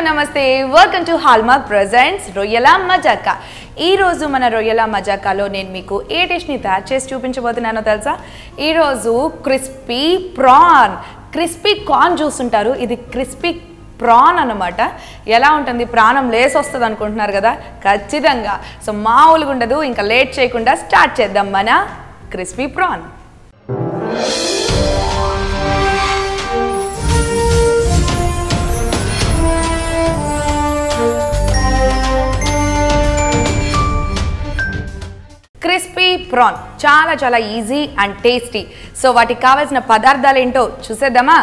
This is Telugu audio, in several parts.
నమస్తే వెల్కమ్ టు హాల్మార్క్ ప్రజెంట్స్ రొయ్యల మజాకా ఈ రోజు మన రొయ్యల మజాకాలో నేను మీకు ఏ డిష్ని తయారు చేసి చూపించబోతున్నానో తెలుసా ఈరోజు క్రిస్పీ ప్రాన్ క్రిస్పీ కార్న్ చూస్తుంటారు ఇది క్రిస్పీ ప్రాన్ అన్నమాట ఎలా ఉంటుంది ప్రాణం లేసి వస్తుంది అనుకుంటున్నారు కదా ఖచ్చితంగా సో మామూలుగా ఉండదు ఇంకా లేట్ చేయకుండా స్టార్ట్ చేద్దాం మన క్రిస్పీ ప్రాన్ క్రిస్పీ ప్రాన్ చాలా చాలా ఈజీ అండ్ టేస్టీ సో వాటికి కావాల్సిన పదార్థాలు ఏంటో చూసేద్దామా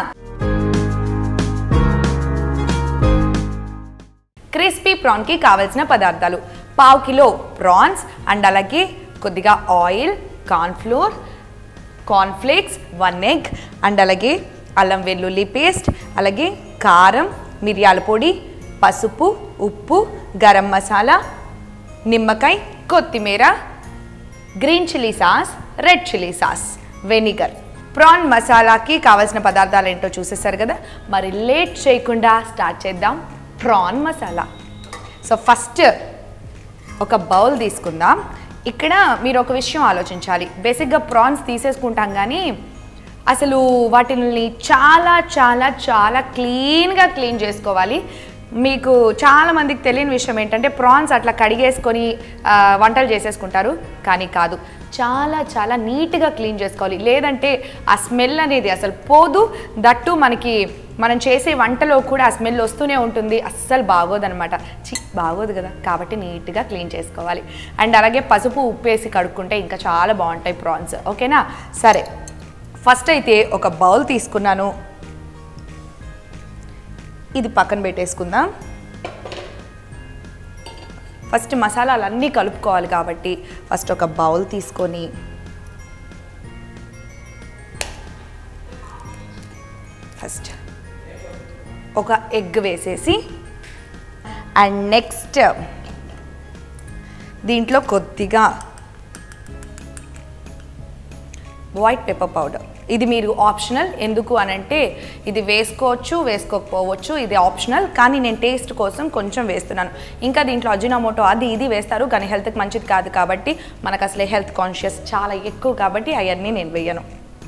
క్రిస్పీ ప్రాన్కి కావాల్సిన పదార్థాలు పావు కిలో ప్రాన్స్ అండ్ అలాగే కొద్దిగా oil cornflour cornflakes one egg and అలాగే అల్లం వెల్లుల్లి పేస్ట్ అలాగే కారం మిరియాల పొడి పసుపు ఉప్పు గరం మసాలా నిమ్మకాయ కొత్తిమీర green chilli sauce red chilli sauce vinegar prawn మసాలాకి కావాల్సిన పదార్థాలు ఏంటో చూసేసారు కదా మరి లేట్ చేయకుండా స్టార్ట్ చేద్దాం ప్రాన్ మసాలా సో ఫస్ట్ ఒక బౌల్ తీసుకుందాం ఇక్కడ మీరు ఒక విషయం ఆలోచించాలి బేసిక్గా ప్రాన్స్ తీసేసుకుంటాం కానీ అసలు వాటిని చాలా చాలా చాలా క్లీన్గా క్లీన్ చేసుకోవాలి మీకు చాలా మందికి తెలియని విషయం ఏంటంటే ప్రాన్స్ అట్లా కడిగేసుకొని ఆ, వంటలు చేసేసుకుంటారు కానీ కాదు చాలా చాలా నీట్గా క్లీన్ చేసుకోవాలి లేదంటే ఆ స్మెల్ అనేది అసలు పోదు దట్టు మనకి మనం చేసే వంటలో కూడా ఆ స్మెల్ వస్తూనే ఉంటుంది అస్సలు బాగోదనమాట చి బాగోదు కదా కాబట్టి నీట్గా క్లీన్ చేసుకోవాలి అండ్ అలాగే పసుపు ఉప్పు వేసి కడుక్కుంటే ఇంకా చాలా బాగుంటాయి ప్రాన్స్ ఓకేనా సరే ఫస్ట్ అయితే ఒక బౌల్ తీసుకున్నాను ఇది పక్కన పెట్టేసుకుందాం ఫస్ట్ మసాలాలు అన్నీ కలుపుకోవాలి కాబట్టి ఫస్ట్ ఒక బౌల్ తీసుకొని ఫస్ట్ ఒక ఎగ్ వేసేసి అండ్ నెక్స్ట్ దీంట్లో కొద్దిగా వైట్ పెప్పర్ పౌడర్ ఇది మీరు ఆప్షనల్ ఎందుకు అని అంటే ఇది వేసుకోవచ్చు వేసుకోకపోవచ్చు ఇది ఆప్షనల్ కానీ నేను టేస్ట్ కోసం కొంచెం వేస్తున్నాను ఇంకా దీంట్లో అజినామోటో అది ఇది వేస్తారు కానీ హెల్త్కి మంచిది కాదు కాబట్టి మనకు అసలే హెల్త్ కాన్షియస్ చాలా ఎక్కువ కాబట్టి అవన్నీ నేను వేయను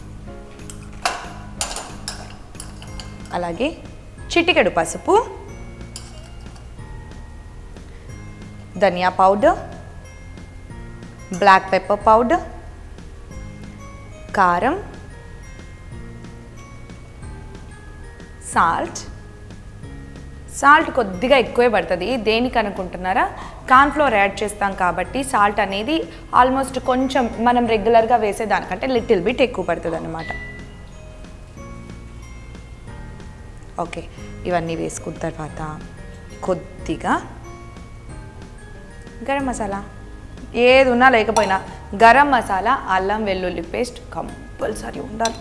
అలాగే చిటికెడు పసుపు ధనియా పౌడర్ బ్లాక్ పెప్పర్ పౌడర్ కారం సాల్ట్ సాల్ట్ కొద్దిగా ఎక్కువే పడుతుంది దేనికి అనుకుంటున్నారా కార్న్ఫ్లోర్ యాడ్ చేస్తాం కాబట్టి సాల్ట్ అనేది ఆల్మోస్ట్ కొంచెం మనం రెగ్యులర్గా వేసే దానికంటే లిటిల్ బిట్ ఎక్కువ పడుతుంది అనమాట ఓకే ఇవన్నీ వేసుకున్న తర్వాత కొద్దిగా గరం మసాలా ఏది ఉన్నా లేకపోయినా గరం మసాలా అల్లం వెల్లుల్లి పేస్ట్ కంపల్సరీ ఉండాలి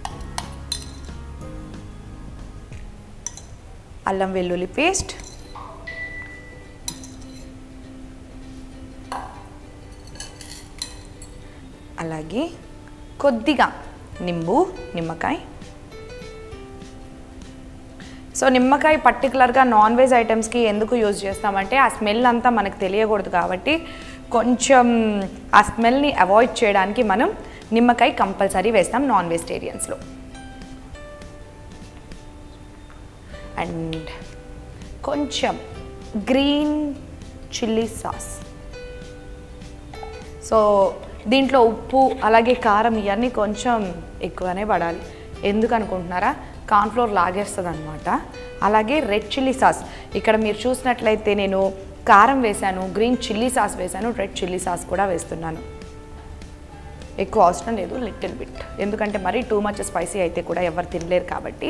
అల్లం వెల్లుల్లి పేస్ట్ అలాగే కొద్దిగా నింబు నిమ్మకాయ సో నిమ్మకాయ పర్టికులర్గా నాన్ వెజ్ ఐటమ్స్కి ఎందుకు యూజ్ చేస్తామంటే ఆ స్మెల్ అంతా మనకు తెలియకూడదు కాబట్టి కొంచెం ఆ స్మెల్ని అవాయిడ్ చేయడానికి మనం నిమ్మకాయ కంపల్సరీ వేస్తాం నాన్ వెజిటేరియన్స్లో అండ్ కొంచెం గ్రీన్ చిల్లీ సాస్ సో దీంట్లో ఉప్పు అలాగే కారం ఇవన్నీ కొంచెం ఎక్కువనే పడాలి ఎందుకు అనుకుంటున్నారా కార్న్ఫ్లోర్ లాగేస్తుంది అనమాట అలాగే రెడ్ చిల్లీ సాస్ ఇక్కడ మీరు చూసినట్లయితే నేను కారం వేశాను గ్రీన్ చిల్లీ సాస్ వేశాను రెడ్ చిల్లీ సాస్ కూడా వేస్తున్నాను ఎక్కువ అవసరం లేదు లిటిల్ బిట్ ఎందుకంటే మరీ టూ మచ్ స్పైసీ అయితే కూడా ఎవరు తినలేరు కాబట్టి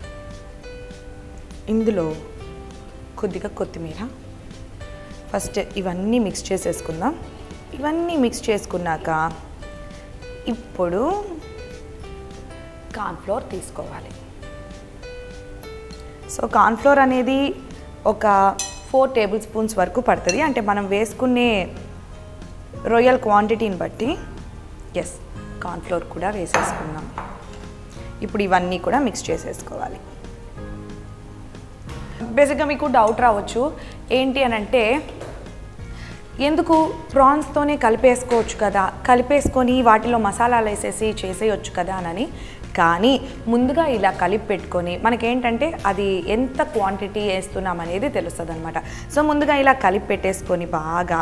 ఇందులో కొద్దిగా కొత్తిమీర ఫస్ట్ ఇవన్నీ మిక్స్ చేసేసుకుందాం ఇవన్నీ మిక్స్ చేసుకున్నాక ఇప్పుడు కార్న్ఫ్లోర్ తీసుకోవాలి సో కార్న్ఫ్లోర్ అనేది ఒక ఫోర్ టేబుల్ స్పూన్స్ వరకు పడుతుంది అంటే మనం వేసుకునే రొయ్యల్ క్వాంటిటీని బట్టి ఎస్ కార్న్ఫ్లోర్ కూడా వేసేసుకుందాం ఇప్పుడు ఇవన్నీ కూడా మిక్స్ చేసేసుకోవాలి బేసిక్గా మీకు డౌట్ రావచ్చు ఏంటి అని అంటే ఎందుకు ప్రాన్స్తోనే కలిపేసుకోవచ్చు కదా కలిపేసుకొని వాటిలో మసాలాలు వేసేసి చేసేయచ్చు కదా అని కానీ ముందుగా ఇలా కలిపి పెట్టుకొని మనకేంటంటే అది ఎంత క్వాంటిటీ వేస్తున్నాం అనేది తెలుస్తుంది అనమాట సో ముందుగా ఇలా కలిపి పెట్టేసుకొని బాగా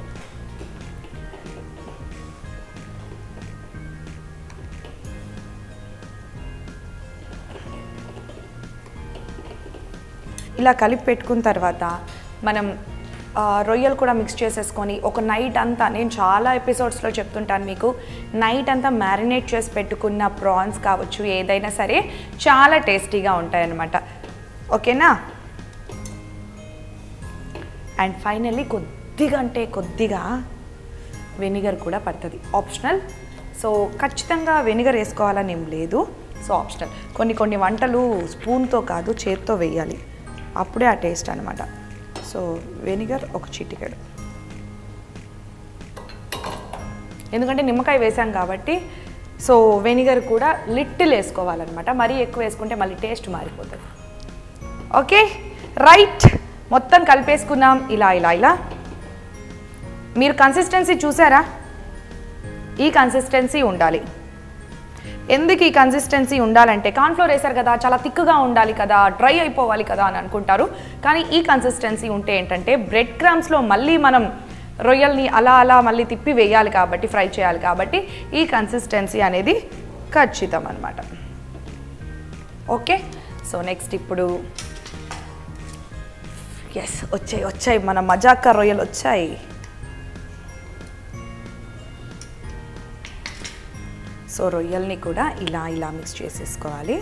ఇలా కలిపి పెట్టుకున్న తర్వాత మనం ఆ, రొయ్యలు కూడా మిక్స్ చేసేసుకొని ఒక నైట్ అంతా నేను చాలా ఎపిసోడ్స్లో చెప్తుంటాను మీకు నైట్ అంతా మ్యారినేట్ చేసి పెట్టుకున్న ప్రాన్స్ కావచ్చు ఏదైనా సరే చాలా టేస్టీగా ఉంటాయన్నమాట ఓకేనా అండ్ ఫైనల్లీ కొద్దిగా అంటే కొద్దిగా వెనిగర్ కూడా పడుతుంది ఆప్షనల్ సో ఖచ్చితంగా వెనిగర్ వేసుకోవాలని ఏం లేదు సో ఆప్షనల్ కొన్ని కొన్ని వంటలు స్పూన్తో కాదు చేత్తో వేయాలి అప్పుడే ఆ టేస్ట్ అనమాట సో వెనిగర్ ఒక చిటికెడు ఎందుకంటే నిమ్మకాయ వేసాం కాబట్టి సో వెనిగర్ కూడా లిటిల్ వేసుకోవాలన్నమాట మరీ ఎక్కువ వేసుకుంటే మళ్ళీ టేస్ట్ మారిపోతుంది ఓకే రైట్ మొత్తం కలిపేసుకున్నాం ఇలా ఇలా ఇలా మీరు కన్సిస్టెన్సీ చూసారా ఈ కన్సిస్టెన్సీ ఉండాలి ఎందుకు ఈ కన్సిస్టెన్సీ ఉండాలంటే కార్న్ఫ్లోర్ వేశారు కదా చాలా థిక్గా ఉండాలి కదా డ్రై అయిపోవాలి కదా అని అనుకుంటారు కానీ ఈ కన్సిస్టెన్సీ ఉంటే ఏంటంటే బ్రెడ్ క్రమ్స్లో మళ్ళీ మనం రొయ్యల్ని అలా అలా మళ్ళీ తిప్పి వేయాలి కాబట్టి ఫ్రై చేయాలి కాబట్టి ఈ కన్సిస్టెన్సీ అనేది ఖచ్చితం అనమాట ఓకే సో నెక్స్ట్ ఇప్పుడు ఎస్ వచ్చాయి వచ్చాయి మన మజాకా రొయ్యలు వచ్చాయి సో రొయ్యల్ని కూడా ఇలా ఇలా మిక్స్ చేసేసుకోవాలి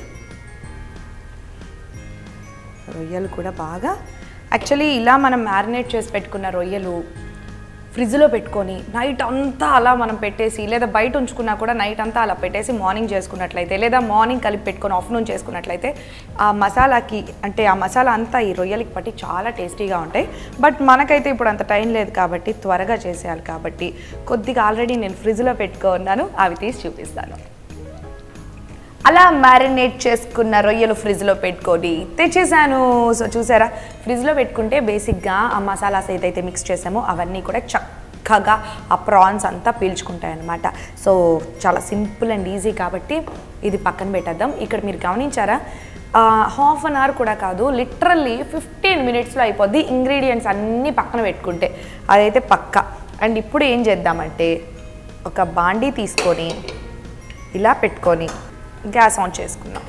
రొయ్యలు కూడా బాగా యాక్చువల్లీ ఇలా మనం మ్యారినేట్ చేసి పెట్టుకున్న రొయ్యలు ఫ్రిడ్జ్లో పెట్టుకొని నైట్ అంతా అలా మనం పెట్టేసి లేదా బయట ఉంచుకున్నా కూడా నైట్ అంతా అలా పెట్టేసి మార్నింగ్ చేసుకున్నట్లయితే లేదా మార్నింగ్ కలిపి పెట్టుకొని ఆఫ్టర్నూన్ చేసుకున్నట్లయితే ఆ మసాలాకి అంటే ఆ మసాలా అంతా ఈ రొయ్యలకి పట్టి చాలా టేస్టీగా ఉంటాయి బట్ మనకైతే ఇప్పుడు అంత టైం లేదు కాబట్టి త్వరగా చేసేయాలి కాబట్టి కొద్దిగా ఆల్రెడీ నేను ఫ్రిడ్జ్లో పెట్టుకున్నాను అవి తీసి చూపిస్తాను అలా మ్యారినేట్ చేసుకున్న రొయ్యలు ఫ్రిడ్జ్లో పెట్టుకొని తెచ్చేసాను సో చూసారా ఫ్రిడ్జ్లో పెట్టుకుంటే బేసిక్గా ఆ మసాలాస్ ఏదైతే మిక్స్ చేసామో అవన్నీ కూడా చక్కగా ఆ ప్రాన్స్ అంతా పీల్చుకుంటాయి అన్నమాట సో చాలా సింపుల్ అండ్ ఈజీ కాబట్టి ఇది పక్కన పెట్టేద్దాం ఇక్కడ మీరు గమనించారా హాఫ్ అన్ అవర్ కూడా కాదు లిటరల్లీ ఫిఫ్టీన్ మినిట్స్లో అయిపోద్ది ఇంగ్రీడియంట్స్ అన్నీ పక్కన పెట్టుకుంటే అదైతే పక్క అండ్ ఇప్పుడు ఏం చేద్దామంటే ఒక బాండీ తీసుకొని ఇలా పెట్టుకొని గ్యాస్ ఆన్ చేసుకుందాం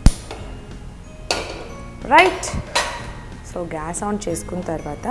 రైట్ సో గ్యాస్ ఆన్ చేసుకున్న తర్వాత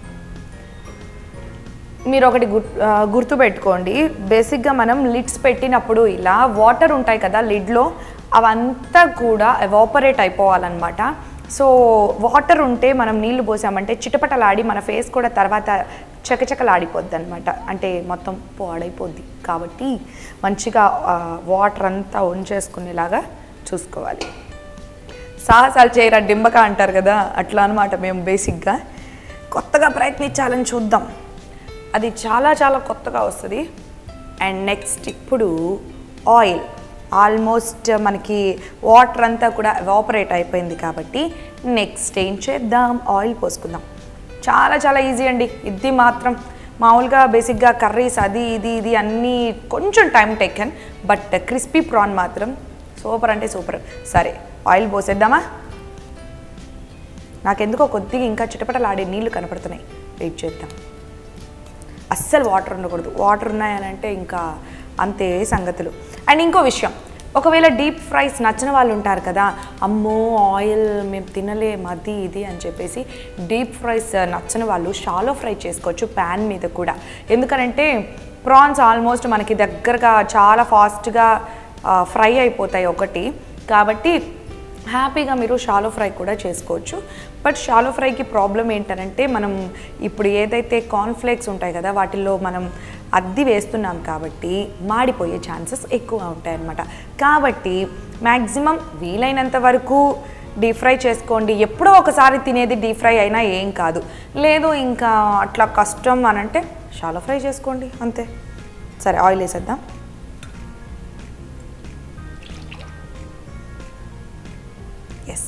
మీరు ఒకటి గుర్ ఆ, గుర్తుపెట్టుకోండి బేసిక్గా మనం లిడ్స్ పెట్టినప్పుడు ఇలా వాటర్ ఉంటాయి కదా లిడ్లో అవంతా కూడా ఎవాపరేట్ అయిపోవాలన్నమాట సో వాటర్ ఉంటే మనం నీళ్లు పోసామంటే చిటపటలాడి మన ఫేస్ కూడా తర్వాత చకచకలాడిపోద్ది అనమాట అంటే మొత్తం పాడైపోద్ది కాబట్టి మంచిగా వాటర్ అంతా ఉంచేసుకునేలాగా చూసుకోవాలి సాహసాలు చేయరా డింబక అంటారు కదా అట్లా అనమాట మేము బేసిక్గా కొత్తగా ప్రయత్నించాలని చూద్దాం అది చాలా చాలా కొత్తగా వస్తుంది అండ్ నెక్స్ట్ ఇప్పుడు ఆయిల్ ఆల్మోస్ట్ మనకి వాటర్ అంతా కూడా ఎవాపరేట్ అయిపోయింది కాబట్టి నెక్స్ట్ ఏం చేద్దాం ఆయిల్ పోసుకుందాం చాలా చాలా ఈజీ అండి ఇది మాత్రం మామూలుగా బేసిక్గా కర్రీస్ అది ఇది ఇది అన్నీ కొంచెం time taken but crispy prawn మాత్రం సూపర్ అంటే సూపర్ సరే ఆయిల్ పోసేద్దామా నాకెందుకో కొద్దిగా ఇంకా చిటపటలాడే నీళ్లు కనపడుతున్నాయి వెయిట్ చేద్దాం అస్సలు వాటర్ ఉండకూడదు వాటర్ ఉన్నాయనంటే ఇంకా అంతే సంగతులు అండ్ ఇంకో విషయం ఒకవేళ డీప్ ఫ్రైస్ నచ్చిన వాళ్ళు ఉంటారు కదా అమ్మో ఆయిల్ మేము తినలేం అది ఇది అని చెప్పేసి డీప్ ఫ్రైస్ నచ్చని వాళ్ళు షాలో ఫ్రై చేసుకోవచ్చు ప్యాన్ మీద కూడా ఎందుకనంటే ప్రాన్స్ ఆల్మోస్ట్ మనకి దగ్గరగా చాలా ఫాస్ట్గా ఫ్రై అయిపోతాయి ఒకటి కాబట్టి హ్యాపీగా మీరు షాలో ఫ్రై కూడా చేసుకోవచ్చు బట్ షాలో ఫ్రైకి ప్రాబ్లం ఏంటనంటే మనం ఇప్పుడు ఏదైతే కార్న్ఫ్లేక్స్ ఉంటాయి కదా వాటిల్లో మనం అద్ది వేస్తున్నాం కాబట్టి మాడిపోయే ఛాన్సెస్ ఎక్కువ ఉంటాయి అన్నమాట కాబట్టి మ్యాక్సిమం వీలైనంత వరకు డీప్ ఫ్రై చేసుకోండి ఎప్పుడో ఒకసారి తినేది డీప్ ఫ్రై అయినా ఏం కాదు లేదు ఇంకా అట్లా కష్టం అని అంటే షాలో ఫ్రై చేసుకోండి అంతే సరే ఆయిల్ వేసేద్దాం ఎస్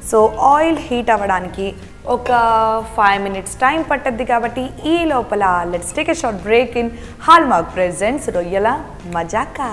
సో ఆయిల్ హీట్ అవ్వడానికి ఒక ఫైవ్ మినిట్స్ టైం పట్టద్ది కాబట్టి ఈ లోపల let's take a short break in Hallmark presents రొయ్యల మజాకా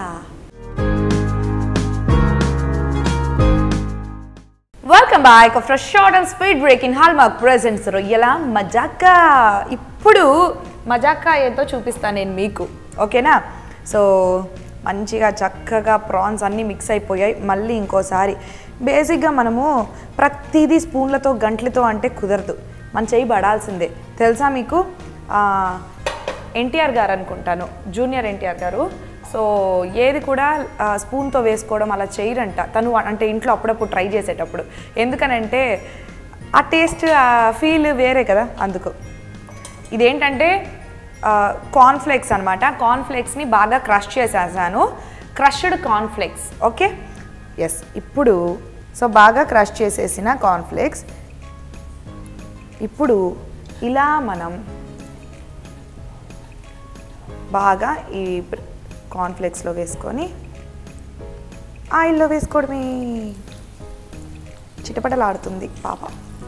welcome back after short and speed break in Hallmark presents రొయ్యల మజాకా ఇప్పుడు మజాకా ఏంటో చూపిస్తాను నేను మీకు ఓకేనా సో మంచిగా చక్కగా ప్రాన్స్ అన్నీ మిక్స్ అయిపోయాయి మళ్ళీ ఇంకోసారి బేసిక్గా మనము ప్రతిదీ స్పూన్లతో గంటలతో అంటే కుదరదు మన చేయి పడాల్సిందే తెలుసా మీకు ఎన్టీఆర్ గారు అనుకుంటాను జూనియర్ ఎన్టీఆర్ గారు సో ఏది కూడా ఆ, స్పూన్తో వేసుకోవడం అలా చేయరంట తను అంటే ఇంట్లో అప్పుడప్పుడు ట్రై చేసేటప్పుడు ఎందుకనంటే ఆ టేస్ట్ ఆ ఫీల్ వేరే కదా అందుకు ఇదేంటంటే కార్న్ఫ్లేక్స్ అనమాట కార్న్ఫ్లేక్స్ని బాగా క్రష్ చేసేసాను క్రష్డ్ కార్న్ఫ్లేక్స్ ఓకే ఎస్ ఇప్పుడు సో బాగా క్రష్ చేసేసిన కార్న్ఫ్లేక్స్ ఇప్పుడు ఇలా మనం బాగా ఈ కార్న్ఫ్లేక్స్లో వేసుకొని ఆయిల్లో వేసుకోవడమే చిటపటలాడుతుంది పాప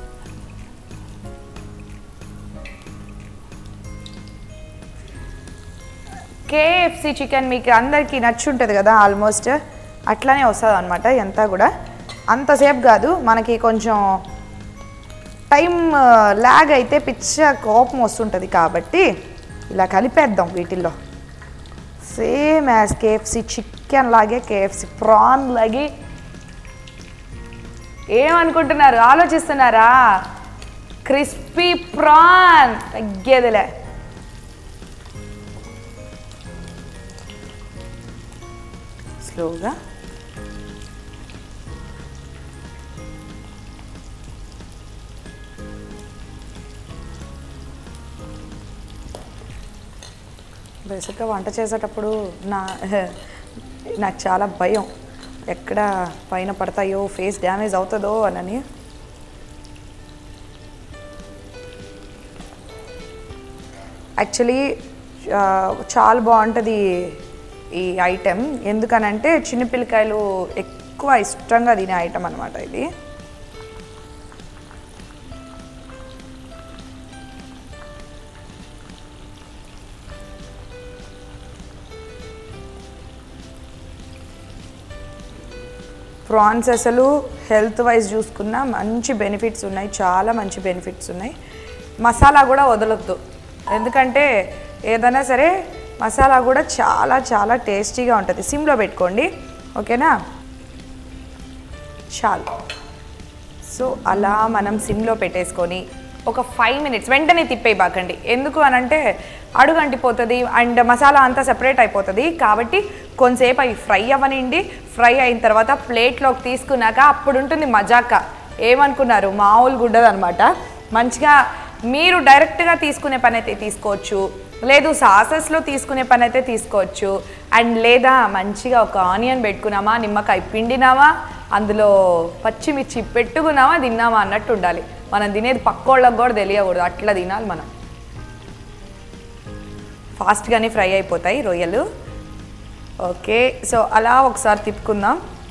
కేఎఫ్సి చికెన్ మీకు అందరికీ నచ్చుంటుంది కదా ఆల్మోస్ట్ అట్లానే వస్తుంది అనమాట ఎంత కూడా అంతసేపు కాదు మనకి కొంచెం టైం లాగ్ అయితే పిచ్చ కోపం వస్తుంటుంది కాబట్టి ఇలా కలిపేద్దాం వీటిల్లో సేమ్ యాజ్ కేఎఫ్సి చికెన్ లాగే కేఎఫ్సి ప్రాన్ లాగే ఏమనుకుంటున్నారు ఆలోచిస్తున్నారా క్రిస్పీ ప్రాన్ తగ్గేదిలే స్లోగా బేసిక్గా వంట చేసేటప్పుడు నా నాకు చాలా భయం ఎక్కడ పైన పడతాయో ఫేస్ డ్యామేజ్ అవుతుందో అనని యాక్చువల్లీ చాలా బాగుంటుంది ఈ ఐటెం ఎందుకనంటే చిన్నపిల్లకాయలు ఎక్కువ ఇష్టంగా తినే ఐటెం అనమాట ఇది ప్రాన్స్ అసలు హెల్త్ వైజ్ చూసుకున్నా మంచి బెనిఫిట్స్ ఉన్నాయి చాలా మంచి బెనిఫిట్స్ ఉన్నాయి మసాలా కూడా వదలొద్దు ఎందుకంటే ఏదైనా సరే మసాలా కూడా చాలా చాలా టేస్టీగా ఉంటుంది సిమ్లో పెట్టుకోండి ఓకేనా చాలు సో అలా మనం సిమ్లో పెట్టేసుకొని ఒక ఫైవ్ మినిట్స్ వెంటనే తిప్పేయబాకండి ఎందుకు అని అంటే అడుగు అంటిపోతుంది అండ్ మసాలా అంతా సెపరేట్ అయిపోతుంది కాబట్టి కొంతసేపు అవి ఫ్రై అవ్వనిండి ఫ్రై అయిన తర్వాత ప్లేట్లోకి తీసుకున్నాక అప్పుడు ఉంటుంది మజాక ఏమనుకున్నారు మామూలు గుడ్డదు అనమాట మంచిగా మీరు డైరెక్ట్గా తీసుకునే పని అయితే తీసుకోవచ్చు లేదు సాసెస్లో తీసుకునే పని అయితే తీసుకోవచ్చు అండ్ లేదా మంచిగా ఒక ఆనియన్ పెట్టుకున్నామా నిమ్మకాయ పిండినామా అందులో పచ్చిమిర్చి పెట్టుకున్నామా తిన్నామా అన్నట్టు ఉండాలి మనం తినేది పక్కోళ్ళకి కూడా తెలియకూడదు అట్లా తినాలి మనం ఫాస్ట్గానే ఫ్రై అయిపోతాయి రొయ్యలు ఓకే సో అలా ఒకసారి తిప్పుకుందాం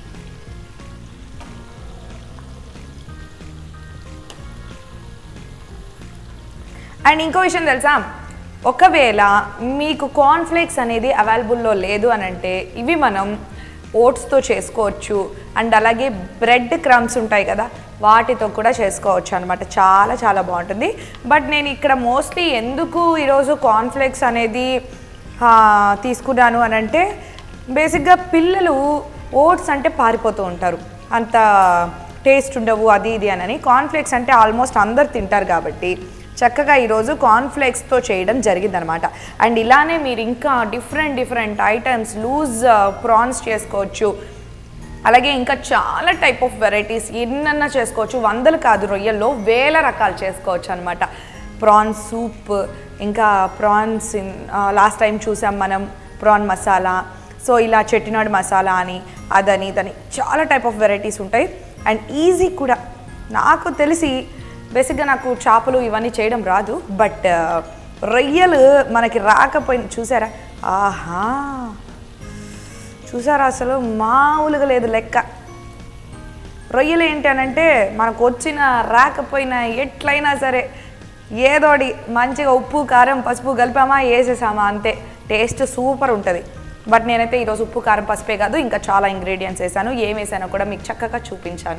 అండ్ ఇంకో విషయం తెలుసా ఒకవేళ మీకు కార్న్ఫ్లేక్స్ అనేది అవైలబుల్లో లేదు అని అంటే ఇవి మనం ఓట్స్తో చేసుకోవచ్చు అండ్ అలాగే బ్రెడ్ క్రమ్స్ ఉంటాయి కదా వాటితో కూడా చేసుకోవచ్చు అనమాట చాలా చాలా బాగుంటుంది బట్ నేను ఇక్కడ మోస్ట్లీ ఎందుకు ఈరోజు కార్న్ఫ్లేక్స్ అనేది ఆ, తీసుకున్నాను అని అంటే బేసిక్గా పిల్లలు ఓట్స్ అంటే పారిపోతూ ఉంటారు అంత టేస్ట్ ఉండవు అది ఇది అని కార్న్ఫ్లేక్స్ అంటే ఆల్మోస్ట్ అందరు తింటారు కాబట్టి చక్కగా ఈరోజు కార్న్ఫ్లేక్స్తో చేయడం జరిగిందనమాట అండ్ ఇలానే మీరు ఇంకా different different items loose prawns చేసుకోవచ్చు అలాగే ఇంకా చాలా టైప్ ఆఫ్ వెరైటీస్ ఎన్నన్నా చేసుకోవచ్చు వందలు కాదు రొయ్యల్లో వేల రకాలు చేసుకోవచ్చు అనమాట ప్రాన్స్ సూప్ ఇంకా ప్రాన్స్ లాస్ట్ టైం చూసాం మనం ప్రాన్ మసాలా సో ఇలా చెట్టినాడు మసాలా అని అదని ఇదని చాలా టైప్ ఆఫ్ వెరైటీస్ ఉంటాయి అండ్ ఈజీ కూడా నాకు తెలిసి బేసిక్గా నాకు చేపలు ఇవన్నీ చేయడం రాదు బట్ రొయ్యలు మనకి రాకపోయిన చూసారా ఆహా చూసారా అసలు మామూలుగా లేదు లెక్క రొయ్యలు ఏంటి అని అంటే మనకు వచ్చిన రాకపోయినా ఎట్లయినా సరే ఏదోటి మంచిగా ఉప్పు కారం పసుపు కలిపామా వేసేసామా అంతే టేస్ట్ సూపర్ ఉంటుంది బట్ నేనైతే ఈరోజు ఉప్పు కారం పసుపే కాదు ఇంకా చాలా ఇంగ్రీడియంట్స్ వేసాను ఏం వేసానో కూడా మీకు చక్కగా చూపించాను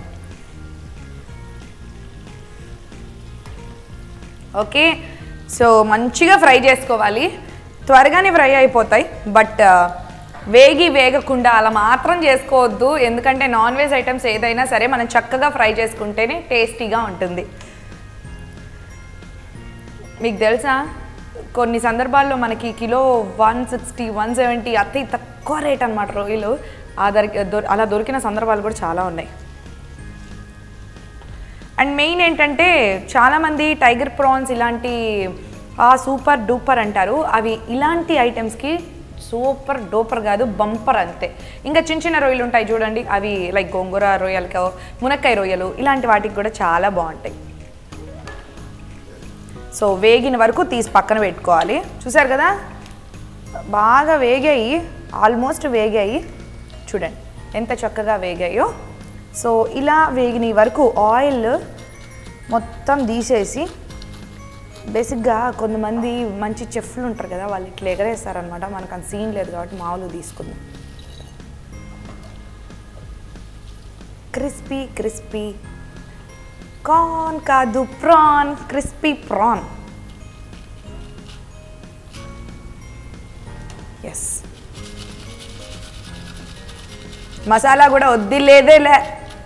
ఓకే సో మంచిగా ఫ్రై చేసుకోవాలి త్వరగానే ఫ్రై అయిపోతాయి బట్ వేగి వేగకుండా అలా మాత్రం చేసుకోవద్దు ఎందుకంటే నాన్ వెజ్ ఐటమ్స్ ఏదైనా సరే మనం చక్కగా ఫ్రై చేసుకుంటేనే టేస్టీగా ఉంటుంది మీకు తెలుసా కొన్ని సందర్భాల్లో మనకి kilo one sixty one seventy అతి తక్కువ రేట్ అనమాట రొయ్యలు ఆ దొరికి దొ- అలా దొరికిన సందర్భాలు కూడా చాలా ఉన్నాయి అండ్ మెయిన్ ఏంటంటే చాలామంది టైగర్ ప్రాన్స్ ఇలాంటి ఆ సూపర్ డూపర్ అంటారు అవి ఇలాంటి ఐటమ్స్కి సూపర్ డూపర్ కాదు బంపర్ అంతే ఇంకా చిన్న చిన్న రొయ్యలు ఉంటాయి చూడండి అవి లైక్ గోంగూర రొయ్యలకో మునక్కాయ రొయ్యలు ఇలాంటి వాటికి కూడా చాలా బాగుంటాయి సో వేగిన వరకు తీసి పక్కన పెట్టుకోవాలి చూసారు కదా బాగా వేగాయి ఆల్మోస్ట్ వేగాయి చూడండి ఎంత చక్కగా వేగాయో సో ఇలా వేగిన వరకు ఆయిల్ మొత్తం తీసేసి బేసిక్గా కొంతమంది మంచి చెఫ్లు ఉంటారు కదా వాళ్ళు ఇట్లా ఎగరేస్తారనమాట మనకు అంత సీన్ లేదు కాబట్టి మామూలు తీసుకుందాం క్రిస్పీ క్రిస్పీ కార్న్ కాదు prawn crispy prawn yes masala కూడా వద్దిలేదేలే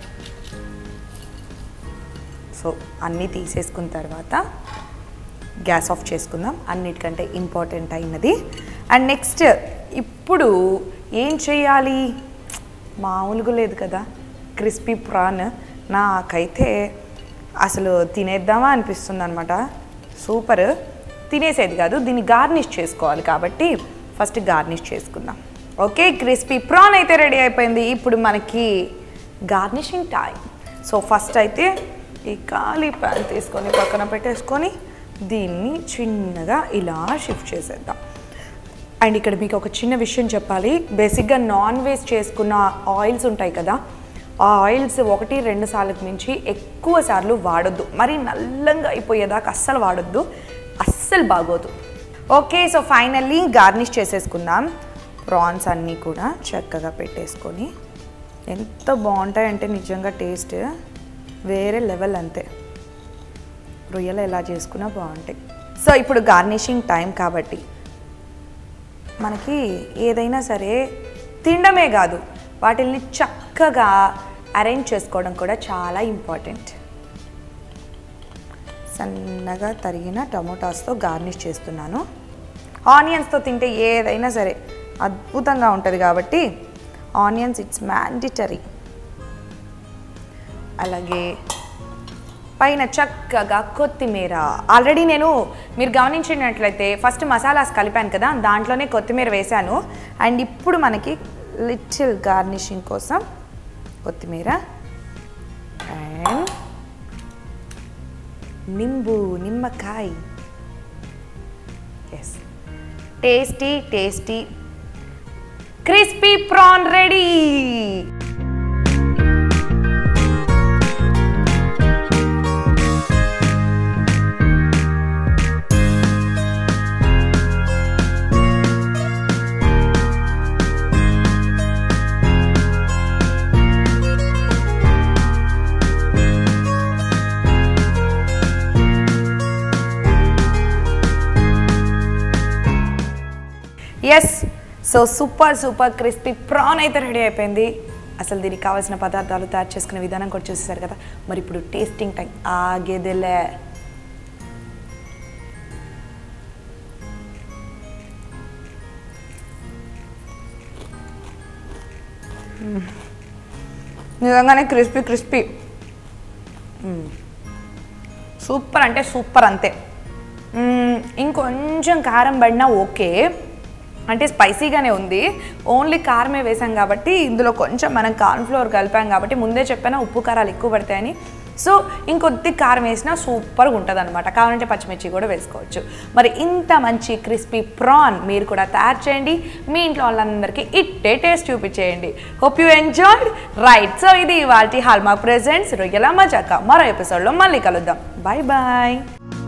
సో అన్నీ తీసేసుకున్న తర్వాత గ్యాస్ ఆఫ్ చేసుకుందాం అన్నిటికంటే ఇంపార్టెంట్ అయినది అండ్ నెక్స్ట్ ఇప్పుడు ఏం చేయాలి మామూలుగా లేదు కదా క్రిస్పీ ప్రాన్ నాకైతే అసలు తినేద్దామా అనిపిస్తుంది అనమాట సూపర్ తినేసేది కాదు దీన్ని గార్నిష్ చేసుకోవాలి కాబట్టి ఫస్ట్ గార్నిష్ చేసుకుందాం ఓకే క్రిస్పీ ప్రాన్ అయితే రెడీ అయిపోయింది ఇప్పుడు మనకి గార్నిషింగ్ టైం సో ఫస్ట్ అయితే ఈ ఖాళీ ప్యాన్ తీసుకొని పక్కన పెట్టేసుకొని దీన్ని చిన్నగా ఇలా షిఫ్ట్ చేసేద్దాం అండ్ ఇక్కడ మీకు ఒక చిన్న విషయం చెప్పాలి బేసిక్గా నాన్ వెజ్ చేసుకున్న ఆయిల్స్ ఉంటాయి కదా ఆ ఆయిల్స్ ఒకటి రెండు సార్లకు మించి ఎక్కువ సార్లు వాడొద్దు మరి నల్లంగా అయిపోయేదాకా అస్సలు వాడొద్దు అస్సలు బాగోదు ఓకే సో ఫైనల్లీ గార్నిష్ చేసేసుకుందాం ప్రాన్స్ అన్నీ కూడా చక్కగా పెట్టేసుకొని ఎంత బాగుంటాయంటే నిజంగా టేస్ట్ వేరే లెవెల్ అంతే రొయ్యలు ఎలా చేసుకున్నా బాగుంటాయి సో ఇప్పుడు గార్నిషింగ్ టైం కాబట్టి మనకి ఏదైనా సరే తినడమే కాదు వాటిల్ని చక్కగా అరేంజ్ చేసుకోవడం కూడా చాలా ఇంపార్టెంట్ సన్నగా తరిగిన టమోటాస్తో గార్నిష్ చేస్తున్నాను ఆనియన్స్తో తింటే ఏదైనా సరే అద్భుతంగా ఉంటుంది కాబట్టి ఆనియన్స్ ఇట్స్ మ్యాండిటరీ అలాగే పైన చక్కగా కొత్తిమీర ఆల్రెడీ నేను మీరు గమనించినట్లయితే ఫస్ట్ మసాలాస్ కలిపాను కదా దాంట్లోనే కొత్తిమీర వేశాను అండ్ ఇప్పుడు మనకి లిటిల్ గార్నిషింగ్ కోసం కొత్తిమీర అండ్ నింబు నిమ్మకాయ yes tasty tasty crispy prawn ready yes so super super crispy prawn అయితే రెడీ అయిపోయింది అసలు దీనికి కావాల్సిన పదార్థాలు తయారు చేసుకునే విధానం కూడా చూసేసారు కదా మరి ఇప్పుడు టేస్టింగ్ టైం ఆగేదిలే మ్మ్. నిజంగానే క్రిస్పీ క్రిస్పీ సూపర్ అంటే సూపర్ అంతే మ్మ్, ఇంకొంచెం కారం పడినా ఓకే అంటే స్పైసీగానే ఉంది ఓన్లీ కారమే వేసాం కాబట్టి ఇందులో కొంచెం మనం కార్న్ఫ్లోర్ కలిపాం కాబట్టి ముందే చెప్పాను ఉప్పు కారాలు ఎక్కువ పడతాయని సో ఇంకొద్ది కారం వేసినా సూపర్గా ఉంటుంది అనమాట కావాలంటే పచ్చిమిర్చి కూడా వేసుకోవచ్చు మరి ఇంత మంచి క్రిస్పీ ప్రాన్ మీరు కూడా తయారు చేయండి మీ ఇంట్లో వాళ్ళందరికీ ఇట్టే టేస్ట్ చూపించేయండి hope you enjoyed right so ఇది ఇవాళ హాల్మార్క్ ప్రెజెంట్స్ రొయ్యల మజాక మరో ఎపిసోడ్లో మళ్ళీ కలుద్దాం బాయ్ బాయ్